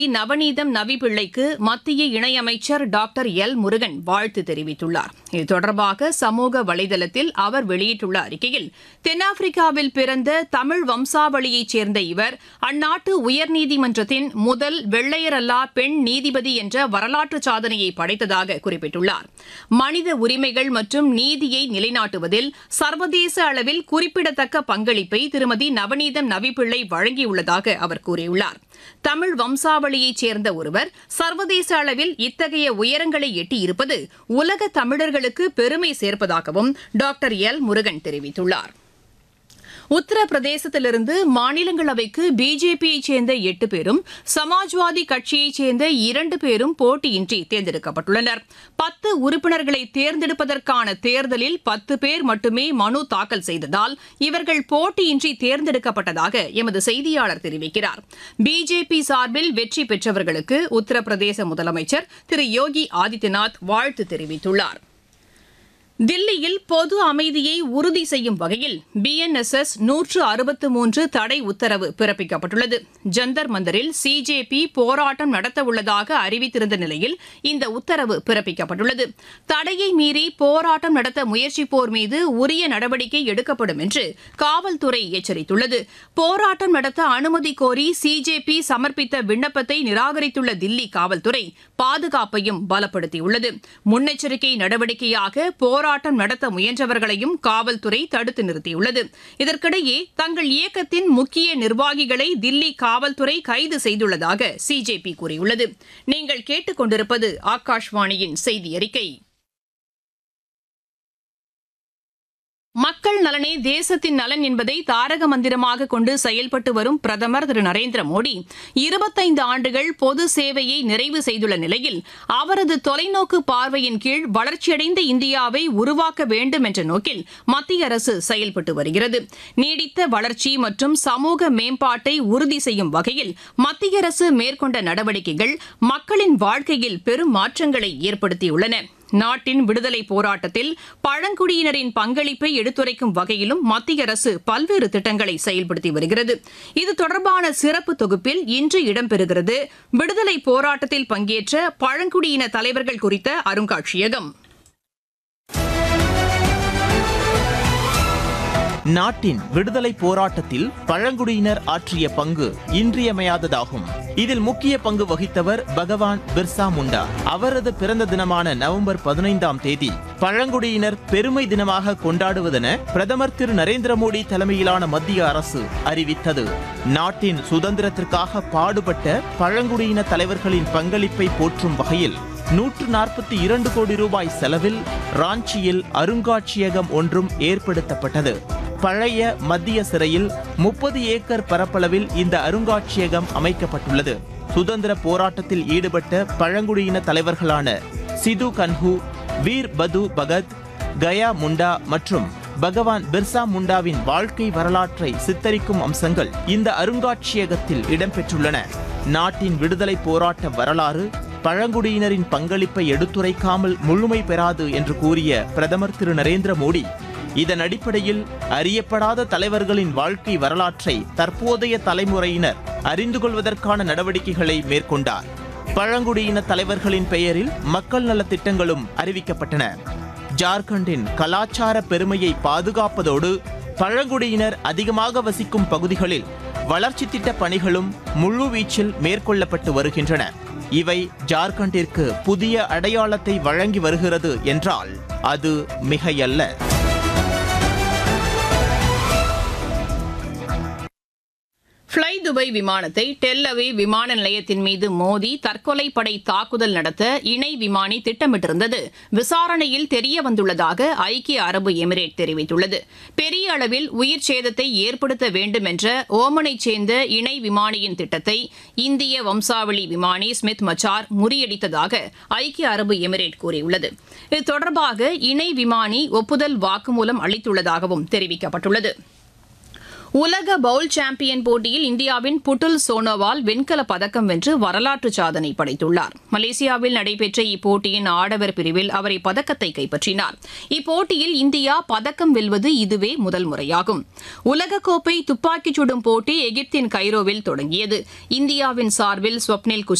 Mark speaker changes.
Speaker 1: நவநீதம் நவி பிள்ளைக்கு மத்திய இணையமைச்சர் டாக்டர் எல் முருகன் வாழ்த்து தெரிவித்துள்ளார் இது தொடர்பாக சமூக வலைதளத்தில் அவர் வெளியிட்டுள்ள அறிக்கையில் தென்னாப்பிரிக்காவில் பிறந்த தமிழ் வம்சாவளியைச் சேர்ந்த இவர் அந்நாட்டு உயர்நீதிமன்றத்தின் முதல் வெள்ளையரல்லா பெண் நீதிபதி என்ற வரலாற்று சாதனையை படைத்ததாக குறிப்பிட்டுள்ளார் மனித உரிமைகள் மற்றும் நீதியை நிலைநாட்டுவதில் சர்வதேச அளவில் குறிப்பிடத்தக்க பங்களிப்பை திருமதி நவநீதம் நவிப்பிள்ளை வழங்கியுள்ளதாக அவர் கூறியுள்ளார் தமிழ் வம்சாவளியைச் சேர்ந்த ஒருவர் சர்வதேச அளவில் இத்தகைய உயரங்களை எட்டியிருப்பது உலக தமிழர்களுக்கு பெருமை சேர்ப்பதாகவும் டாக்டர் எல் முருகன் தெரிவித்துள்ளார் உத்தரப்பிரதேசத்திலிருந்து மாநிலங்களவைக்கு பிஜேபியைச் சேர்ந்த எட்டு பேரும் சமாஜ்வாதி கட்சியைச் சேர்ந்த இரண்டு பேரும் போட்டியின்றி தேர்ந்தெடுக்கப்பட்டுள்ளனர் பத்து உறுப்பினர்களை தேர்ந்தெடுப்பதற்கான தேர்தலில் பத்து பேர் மட்டுமே மனு தாக்கல் செய்ததால் இவர்கள் போட்டியின்றி தேர்ந்தெடுக்கப்பட்டதாக எமது செய்தியாளர் தெரிவிக்கிறார் பிஜேபி சார்பில் வெற்றி பெற்றவர்களுக்கு உத்தரப்பிரதேச முதலமைச்சர் திரு யோகி ஆதித்யநாத் வாழ்த்து தெரிவித்துள்ளார் தில்லியில் பொது அமைதியை உறுதி செய்யும் வகையில் பிஎன்எஸ்எஸ் நூற்று அறுபத்து மூன்று தடை உத்தரவு பிறப்பிக்கப்பட்டுள்ளது ஜந்தர் மந்தரில் சிஜேபி போராட்டம் நடத்தவுள்ளதாக அறிவித்திருந்த நிலையில் இந்த உத்தரவு பிறப்பிக்கப்பட்டுள்ளது தடையை மீறி போராட்டம் நடத்த முயற்சிப்போர் மீது உரிய நடவடிக்கை எடுக்கப்படும் என்று காவல்துறை எச்சரித்துள்ளது போராட்டம் நடத்த அனுமதி கோரி சிஜேபி சமர்ப்பித்த விண்ணப்பத்தை நிராகரித்துள்ள தில்லி காவல்துறை பாதுகாப்பையும் பலப்படுத்தியுள்ளது முன்னெச்சரிக்கை நடவடிக்கையாக போராட்டம் நடத்த முயன்றவர்களையும் காவல்துறை தடுத்து நிறுத்தியுள்ளது இதற்கிடையே தங்கள் இயக்கத்தின் முக்கிய நிர்வாகிகளை தில்லி காவல்துறை கைது செய்துள்ளதாக சிஜேபி கூறியுள்ளது நீங்கள் கேட்டுக்கொண்டிருப்பது ஆகாஷ்வாணியின் செய்தி அறிக்கை மக்கள் நலனே தேசத்தின் நலன் என்பதை தாரக மந்திரமாக கொண்டு செயல்பட்டு வரும் பிரதமர் திரு நரேந்திர மோடி இருபத்தைந்து ஆண்டுகள் பொது சேவையை நிறைவு செய்துள்ள நிலையில் அவரது தொலைநோக்கு பார்வையின் கீழ் வளர்ச்சியடைந்த இந்தியாவை உருவாக்க வேண்டும் என்ற நோக்கில் மத்திய அரசு செயல்பட்டு வருகிறது நீடித்த வளர்ச்சி மற்றும் சமூக மேம்பாட்டை உறுதி செய்யும் வகையில் மத்திய அரசு மேற்கொண்ட நடவடிக்கைகள் மக்களின் வாழ்க்கையில் பெரும் மாற்றங்களை ஏற்படுத்தியுள்ளன நாட்டின் விடுதலை போராட்டத்தில் பழங்குடியினரின் பங்களிப்பை எடுத்துரைக்கும் வகையிலும் மத்திய அரசு பல்வேறு திட்டங்களை செயல்படுத்தி வருகிறது இது தொடர்பான சிறப்பு தொகுப்பில் இன்று இடம்பெறுகிறது விடுதலை போராட்டத்தில் பங்கேற்ற பழங்குடியின தலைவர்கள் குறித்த அருங்காட்சியகம்
Speaker 2: நாட்டின் விடுதலை போராட்டத்தில் பழங்குடியினர் ஆற்றிய பங்கு இன்றியமையாததாகும் இதில் முக்கிய பங்கு வகித்தவர் பகவான் பிர்சா முண்டா அவரது பிறந்த தினமான நவம்பர் பதினைந்தாம் தேதி பழங்குடியினர் பெருமை தினமாக கொண்டாடுவதென பிரதமர் திரு நரேந்திர மோடி தலைமையிலான மத்திய அரசு அறிவித்தது நாட்டின் சுதந்திரத்திற்காக பாடுபட்ட பழங்குடியின தலைவர்களின் பங்களிப்பை போற்றும் வகையில் நூற்று நாற்பத்தி இரண்டு கோடி ரூபாய் செலவில் ராஞ்சியில் அருங்காட்சியகம் ஒன்றும் ஏற்படுத்தப்பட்டது பழைய மத்திய சிறையில் முப்பது ஏக்கர் பரப்பளவில் இந்த அருங்காட்சியகம் அமைக்கப்பட்டுள்ளது சுதந்திர போராட்டத்தில் ஈடுபட்ட பழங்குடியின தலைவர்களான சிது கன்ஹு வீர் பது பகத் கயா முண்டா மற்றும் பகவான் பிர்சா முண்டாவின் வாழ்க்கை வரலாற்றை சித்தரிக்கும் அம்சங்கள் இந்த அருங்காட்சியகத்தில் இடம்பெற்றுள்ளன நாட்டின் விடுதலை போராட்ட வரலாறு பழங்குடியினரின் பங்களிப்பை எடுத்துரைக்காமல் முழுமை பெறாது என்று கூறிய பிரதமர் திரு நரேந்திர மோடி இதன் அடிப்படையில் அறியப்படாத தலைவர்களின் வாழ்க்கை வரலாற்றை தற்போதைய தலைமுறையினர் அறிந்து கொள்வதற்கான நடவடிக்கைகளை மேற்கொண்டார் பழங்குடியின தலைவர்களின் பெயரில் மக்கள் நலத் திட்டங்களும் அறிவிக்கப்பட்டன ஜார்க்கண்டின் கலாச்சார பெருமையை பாதுகாப்பதோடு பழங்குடியினர் அதிகமாக வசிக்கும் பகுதிகளில் வளர்ச்சி திட்ட பணிகளும் முழுவீச்சில் மேற்கொள்ளப்பட்டு வருகின்றன இவை ஜார்க்கண்டிற்கு புதிய அடையாளத்தை வழங்கி வருகிறது என்றால் அது மிகையல்ல
Speaker 1: ஃப்ளை துபாய் விமானத்தை டெல் அவே விமான நிலையத்தின் மீது மோதி தற்கொலை படை தாக்குதல் நடத்த இணை விமானி திட்டமிட்டிருந்தது விசாரணையில் தெரிய வந்துள்ளதாக ஐக்கிய அரபு எமிரேட் தெரிவித்துள்ளது பெரிய அளவில் உயிர் சேதத்தை ஏற்படுத்த வேண்டும் என்ற ஓமனைச் சேர்ந்த இணை விமானியின் திட்டத்தை இந்திய வம்சாவளி விமானி ஸ்மித் மச்சார் முறியடித்ததாக ஐக்கிய அரபு எமிரேட் கூறியுள்ளது இது தொடர்பாக இணை விமானி ஒப்புதல் வாக்குமூலம் அளித்துள்ளதாகவும் தெரிவிக்கப்பட்டுள்ளது உலக பவுல் சாம்பியன் போட்டியில் இந்தியாவின் புட்டுல் சோனோவால் வெண்கல பதக்கம் வென்று வரலாற்று சாதனை படைத்துள்ளார் மலேசியாவில் நடைபெற்ற இப்போட்டியின் ஆடவர் பிரிவில் அவர் இப்பதக்கத்தை கைப்பற்றினார் இப்போட்டியில் இந்தியா பதக்கம் வெல்வது இதுவே முதல் முறையாகும் உலகக்கோப்பை துப்பாக்கிச் சுடும் போட்டி எகிப்தின் கைரோவில் தொடங்கியது இந்தியாவின் சார்பில் ஸ்வப்னில்